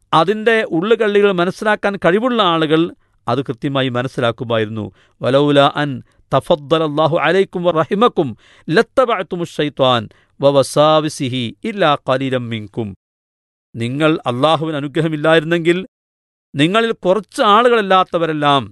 അതിൻ്റെ ഉള്ളുകള്ളികൾ മനസ്സിലാക്കാൻ കഴിവുള്ള ആളുകൾ അത് കൃത്യമായി മനസ്സിലാക്കുമായിരുന്നു വലൗല അൻ തഫദ്ദൽ അള്ളാഹു അലൈക്കും റഹിമക്കും ലത്തബഅത്തുമു ഷൈത്വാൻ വവസാവിസിഹി ഇല്ലാ ഖലീലം മിൻകും നിങ്ങൾ അള്ളാഹുവിന് അനുഗ്രഹമില്ലായിരുന്നെങ്കിൽ നിങ്ങളിൽ കുറച്ച് ആളുകളല്ലാത്തവരെല്ലാം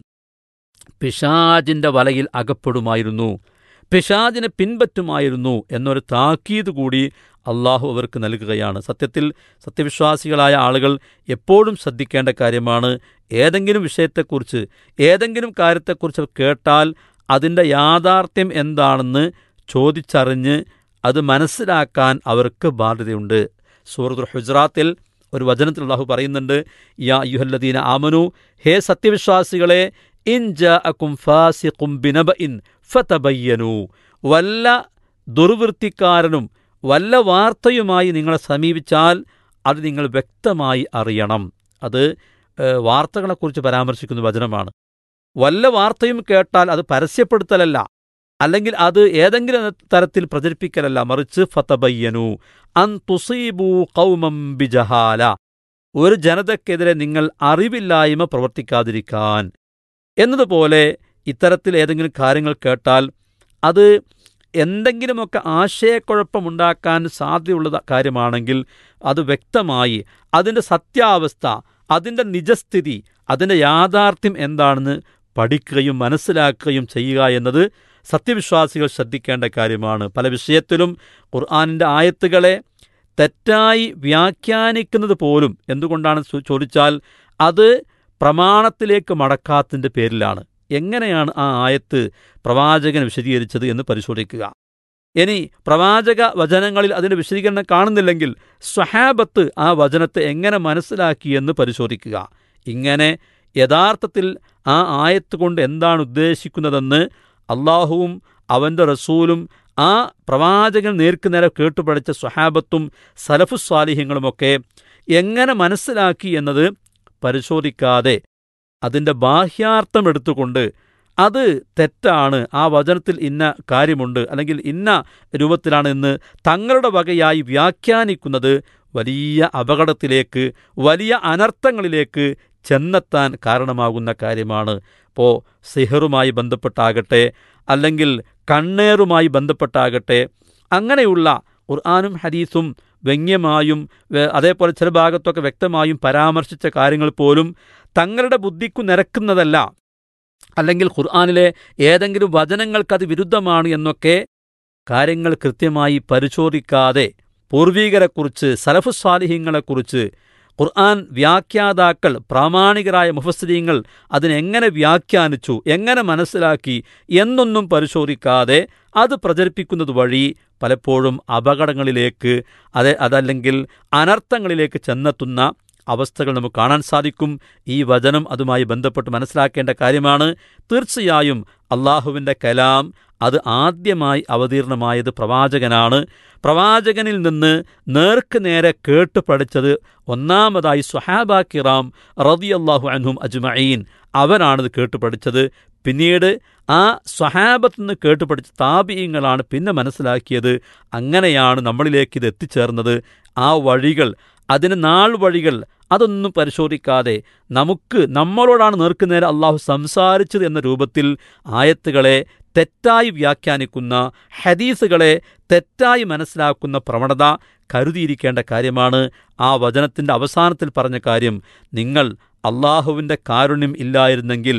പിശാജിന്റെ വലയിൽ അകപ്പെടുമായിരുന്നു പിശാജിനെ പിൻപറ്റുമായിരുന്നു എന്നൊരു താക്കീത് കൂടി അള്ളാഹു അവർക്ക് നൽകുകയാണ് സത്യത്തിൽ സത്യവിശ്വാസികളായ ആളുകൾ എപ്പോഴും ശ്രദ്ധിക്കേണ്ട കാര്യമാണ് ഏതെങ്കിലും വിഷയത്തെക്കുറിച്ച് ഏതെങ്കിലും കാര്യത്തെക്കുറിച്ച് കേട്ടാൽ അതിൻ്റെ യാഥാർത്ഥ്യം എന്താണെന്ന് ചോദിച്ചറിഞ്ഞ് അത് മനസ്സിലാക്കാൻ അവർക്ക് ബാധ്യതയുണ്ട് സൂറത്തുൽ ഹുജറാത്തിൽ ഒരു വചനത്തിൽ അള്ളാഹു പറയുന്നുണ്ട് യാ യുഹല്ലദീന ആമനു ഹേ സത്യവിശ്വാസികളെ ഇൻ ജാഅക്കും ഫാസിഖും ബിനബഇൻ ഫതബയ്യനു വല്ല ദുർവൃത്തിക്കാരനും വല്ല വാർത്തയുമായി നിങ്ങളെ സമീപിച്ചാൽ അത് നിങ്ങൾ വ്യക്തമായി അറിയണം അത് ഏഹ്, വാർത്തകളെക്കുറിച്ച് പരാമർശിക്കുന്ന വചനമാണ് വല്ല വാർത്തയും കേട്ടാൽ അത് പരസ്യപ്പെടുത്തലല്ല അല്ലെങ്കിൽ അത് ഏതെങ്കിലും തരത്തിൽ പ്രചരിപ്പിക്കലല്ല മറിച്ച് ഫതബയ്യനു അൻ തുസീബു കൗമം ബിജഹാല ഒരു ജനതയ്ക്കെതിരെ നിങ്ങൾ അറിവില്ലായ്മ പ്രവർത്തിക്കാതിരിക്കാൻ എന്നതുപോലെ ഇത്തരത്തിൽ ഏതെങ്കിലും കാര്യങ്ങൾ കേട്ടാൽ അത് എന്തെങ്കിലുമൊക്കെ ആശയക്കുഴപ്പമുണ്ടാക്കാൻ സാധ്യതയുള്ള കാര്യമാണെങ്കിൽ അത് വ്യക്തമായി അതിൻ്റെ സത്യാവസ്ഥ അതിൻ്റെ നിജസ്ഥിതി അതിൻ്റെ യാഥാർത്ഥ്യം എന്താണെന്ന് പഠിക്കുകയും മനസ്സിലാക്കുകയും ചെയ്യുക എന്നത് സത്യവിശ്വാസികൾ ശ്രദ്ധിക്കേണ്ട കാര്യമാണ് പല വിഷയത്തിലും ഖുർആാനിൻ്റെ ആയത്തുകളെ തെറ്റായി വ്യാഖ്യാനിക്കുന്നത് പോലും എന്തുകൊണ്ടാണ് ചോ- ചോദിച്ചാൽ അത് പ്രമാണത്തിലേക്ക് മടക്കാത്തതിൻ്റെ പേരിലാണ് എങ്ങനെയാണ് ആ ആയത്ത് പ്രവാചകൻ വിശദീകരിച്ചത് എന്ന് പരിശോധിക്കുക ഇനി പ്രവാചക വചനങ്ങളിൽ അതിൻ്റെ വിശദീകരണം കാണുന്നില്ലെങ്കിൽ സ്വഹാബത്ത് ആ വചനത്തെ എങ്ങനെ മനസ്സിലാക്കിയെന്ന് പരിശോധിക്കുക ഇങ്ങനെ യഥാർത്ഥത്തിൽ ആ ആയത്ത് കൊണ്ട് എന്താണ് ഉദ്ദേശിക്കുന്നതെന്ന് അള്ളാഹുവും അവൻ്റെ റസൂലും ആ പ്രവാചകൻ നേർക്കുനേരെ കേട്ടുപഠിച്ച സ്വഹാബത്തും സലഫുസ്വാലിഹ്യങ്ങളുമൊക്കെ എങ്ങനെ മനസ്സിലാക്കി എന്നത് പരിശോധിക്കാതെ അതിൻ്റെ ബാഹ്യാർത്ഥം എടുത്തുകൊണ്ട് അത് തെറ്റാണ് ആ വചനത്തിൽ ഇന്ന കാര്യമുണ്ട് അല്ലെങ്കിൽ ഇന്ന രൂപത്തിലാണ് എന്ന് തങ്ങളുടെ വകയായി വ്യാഖ്യാനിക്കുന്നത് വലിയ അപകടത്തിലേക്ക് വലിയ അനർത്ഥങ്ങളിലേക്ക് ചെന്നെത്താൻ കാരണമാകുന്ന കാര്യമാണ് ഇപ്പോൾ സിഹറുമായി ബന്ധപ്പെട്ടാകട്ടെ അല്ലെങ്കിൽ കണ്ണേറുമായി ബന്ധപ്പെട്ടാകട്ടെ അങ്ങനെയുള്ള ഖുർആാനും ഹദീസും വ്യംഗ്യമായും വേ- അതേപോലെ ചില ഭാഗത്തൊക്കെ വ്യക്തമായും പരാമർശിച്ച കാര്യങ്ങൾ പോലും തങ്ങളുടെ ബുദ്ധിക്കു നിരക്കുന്നതല്ല അല്ലെങ്കിൽ ഖുർആാനിലെ ഏതെങ്കിലും വചനങ്ങൾക്കത് വിരുദ്ധമാണ് എന്നൊക്കെ കാര്യങ്ങൾ കൃത്യമായി പരിശോധിക്കാതെ പൂർവീകരെക്കുറിച്ച് സലഫുസ്വാലിഹ്യങ്ങളെക്കുറിച്ച് ഖുർആൻ വ്യാഖ്യാതാക്കൾ പ്രാമാണികരായ മുഫസ്സരീങ്ങൾ അതിനെങ്ങനെ വ്യാഖ്യാനിച്ചു എങ്ങനെ മനസ്സിലാക്കി എന്നൊന്നും പരിശോധിക്കാതെ അത് പ്രചരിപ്പിക്കുന്നത് വഴി പലപ്പോഴും അപകടങ്ങളിലേക്ക് അത് അതല്ലെങ്കിൽ അനർത്ഥങ്ങളിലേക്ക് ചെന്നെത്തുന്ന അവസ്ഥകൾ നമുക്ക് കാണാൻ സാധിക്കും ഈ വചനം അതുമായി ബന്ധപ്പെട്ട് മനസ്സിലാക്കേണ്ട കാര്യമാണ് തീർച്ചയായും അള്ളാഹുവിൻ്റെ കലാം അത് ആദ്യമായി അവതീർണമായത് പ്രവാചകനാണ് പ്രവാചകനിൽ നിന്ന് നേർക്ക് നേരെ കേട്ട് പഠിച്ചത് ഒന്നാമതായി സുഹാബ കിറാം റതിയല്ലാഹു അൻഹും അജ്മഈൻ അവരാണിത് കേട്ട് പഠിച്ചത് പിന്നീട് ആ സ്വഹാബത്ത് നിന്ന് കേട്ട് പഠിച്ച താപീയങ്ങളാണ് പിന്നെ മനസ്സിലാക്കിയത് അങ്ങനെയാണ് നമ്മളിലേക്ക് ഇത് എത്തിച്ചേർന്നത് ആ വഴികൾ അതിന് നാൾ വഴികൾ അതൊന്നും പരിശോധിക്കാതെ നമുക്ക് നമ്മളോടാണ് നേർക്കുനേരെ അള്ളാഹു സംസാരിച്ചത് എന്ന രൂപത്തിൽ ആയത്തുകളെ തെറ്റായി വ്യാഖ്യാനിക്കുന്ന ഹദീസുകളെ തെറ്റായി മനസ്സിലാക്കുന്ന പ്രവണത കരുതിയിരിക്കേണ്ട കാര്യമാണ് ആ വചനത്തിൻ്റെ അവസാനത്തിൽ പറഞ്ഞ കാര്യം നിങ്ങൾ അള്ളാഹുവിൻ്റെ കാരുണ്യം ഇല്ലായിരുന്നെങ്കിൽ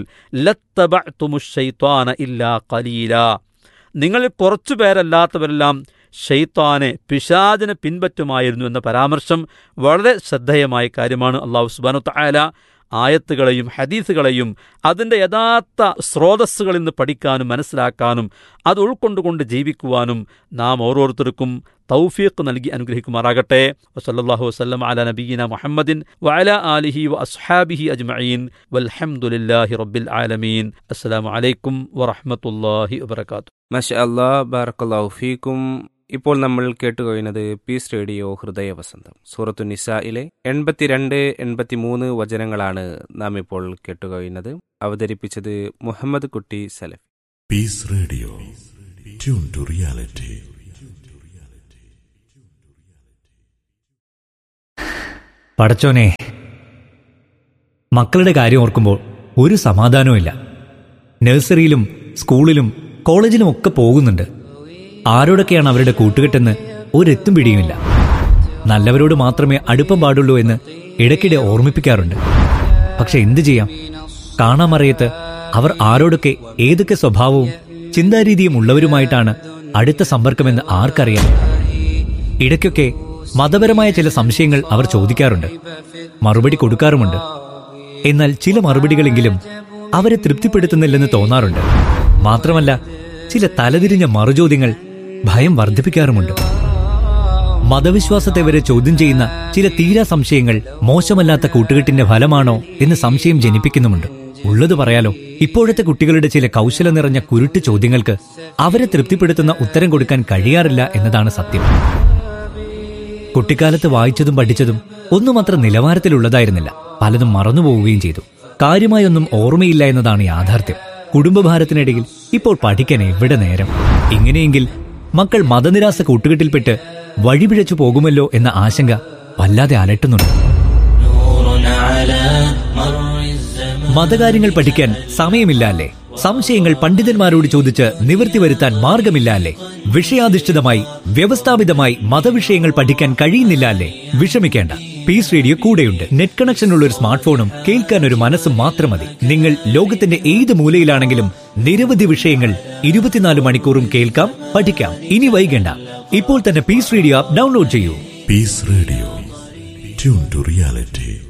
ലത്തബഅ്തുമുശ്ശൈത്വാന ഇല്ലാ കലീല നിങ്ങളിൽ കുറച്ചു പേരല്ലാത്തവരെല്ലാം ഷെയ്ത്താനെ പിശാചിനെ പിൻപറ്റുമായിരുന്നു എന്ന പരാമർശം വളരെ ശ്രദ്ധേയമായ കാര്യമാണ് അള്ളാഹു സുബാനു തായാല ആയത്തുകളെയും ഹദീസുകളെയും അതിൻ്റെ യഥാർത്ഥ സ്രോതസ്സുകളിൽ നിന്ന് പഠിക്കാനും മനസ്സിലാക്കാനും അത് ഉൾക്കൊണ്ടുകൊണ്ട് ജീവിക്കുവാനും നാം ഓരോരുത്തർക്കും തൗഫീഖ് നൽകി അനുഗ്രഹിക്കുമാറാകട്ടെ വസല്ലല്ലാഹു വസല്ലം അല നബീന മുഹമ്മദിൻ വഅല ആലിഹി വ അസ്ഹാബിഹി അജ്മഈൻ വൽഹംദുലില്ലാഹി റബ്ബിൽ ആലമീൻ അസ്സലാമു അലൈക്കും വറഹ്മത്തുള്ളാഹി വബറകാതുഹു മഷ അല്ലാ ബാറക്കല്ലാഹു ഫീക്കും ഇപ്പോൾ നമ്മൾ കേട്ടുകഴിഞ്ഞത് പീസ് റേഡിയോ ഹൃദയ വസന്തം സൂറത്തു നിസായിലെ എൺപത്തിരണ്ട് എൺപത്തിമൂന്ന് വചനങ്ങളാണ് നാം ഇപ്പോൾ കേട്ടുകഴിഞ്ഞത് അവതരിപ്പിച്ചത് മുഹമ്മദ് കുട്ടി സലഫ് Peace Radio. Tune to reality. പടച്ചോനെ മക്കളുടെ കാര്യം ഓർക്കുമ്പോൾ ഒരു സമാധാനവുമില്ല നഴ്സറിയിലും സ്കൂളിലും കോളേജിലും ഒക്കെ പോകുന്നുണ്ട് ആരോടൊക്കെയാണ് അവരുടെ കൂട്ടുകെട്ടെന്ന് ഒരെത്തും പിടിയുമില്ല നല്ലവരോട് മാത്രമേ അടുപ്പം പാടുള്ളൂ എന്ന് ഇടയ്ക്കിടെ ഓർമ്മിപ്പിക്കാറുണ്ട് പക്ഷെ എന്തു ചെയ്യാം കാണാമറിയത്ത് അവർ ആരോടൊക്കെ ഏതൊക്കെ സ്വഭാവവും ചിന്താരീതിയും ഉള്ളവരുമായിട്ടാണ് അടുത്ത സമ്പർക്കമെന്ന് ആർക്കറിയാം ഇടയ്ക്കൊക്കെ മതപരമായ ചില സംശയങ്ങൾ അവർ ചോദിക്കാറുണ്ട് മറുപടി കൊടുക്കാറുമുണ്ട് എന്നാൽ ചില മറുപടികളെങ്കിലും അവരെ തൃപ്തിപ്പെടുത്തുന്നില്ലെന്ന് തോന്നാറുണ്ട് മാത്രമല്ല ചില തലതിരിഞ്ഞ മറുചോദ്യങ്ങൾ ഭയം വർദ്ധിപ്പിക്കാറുമുണ്ട് മതവിശ്വാസത്തെ വരെ ചോദ്യം ചെയ്യുന്ന ചില തീരാ സംശയങ്ങൾ മോശമല്ലാത്ത കൂട്ടുകെട്ടിന്റെ ഫലമാണോ എന്ന് സംശയം ജനിപ്പിക്കുന്നുമുണ്ട് ഉള്ളത് പറയാലോ ഇപ്പോഴത്തെ കുട്ടികളുടെ ചില കൗശലം നിറഞ്ഞ കുരുട്ട് ചോദ്യങ്ങൾക്ക് അവരെ തൃപ്തിപ്പെടുത്തുന്ന ഉത്തരം കൊടുക്കാൻ കഴിയാറില്ല എന്നതാണ് സത്യം കുട്ടിക്കാലത്ത് വായിച്ചതും പഠിച്ചതും ഒന്നും അത്ര നിലവാരത്തിലുള്ളതായിരുന്നില്ല പലതും മറന്നുപോവുകയും ചെയ്തു കാര്യമായൊന്നും ഓർമ്മയില്ല എന്നതാണ് യാഥാർത്ഥ്യം കുടുംബഭാരത്തിനിടയിൽ ഇപ്പോൾ പഠിക്കാൻ എവിടെ നേരം ഇങ്ങനെയെങ്കിൽ മക്കൾ മതനിരാസ കൂട്ടുകെട്ടിൽപ്പെട്ട് വഴിപിഴച്ചു പോകുമല്ലോ എന്ന ആശങ്ക വല്ലാതെ അലട്ടുന്നുണ്ട് മതകാര്യങ്ങൾ പഠിക്കാൻ സമയമില്ല അല്ലേ സംശയങ്ങൾ പണ്ഡിതന്മാരോട് ചോദിച്ച് നിവൃത്തി വരുത്താൻ മാർഗമില്ല അല്ലേ വിഷയാധിഷ്ഠിതമായി വ്യവസ്ഥാപിതമായി മതവിഷയങ്ങൾ പഠിക്കാൻ കഴിയുന്നില്ല അല്ലേ വിഷമിക്കേണ്ട പീസ് റേഡിയോ കൂടെയുണ്ട് നെറ്റ് കണക്ഷൻ ഉള്ള ഒരു സ്മാർട്ട് ഫോണും കേൾക്കാൻ ഒരു മനസ്സും മാത്രം മതി നിങ്ങൾ ലോകത്തിന്റെ ഏത് മൂലയിലാണെങ്കിലും നിരവധി വിഷയങ്ങൾ ഇരുപത്തിനാല് മണിക്കൂറും കേൾക്കാം പഠിക്കാം ഇനി വൈകേണ്ട ഇപ്പോൾ തന്നെ പീസ് റേഡിയോ ആപ്പ് ഡൗൺലോഡ് ചെയ്യൂ Peace Radio. Tune to reality.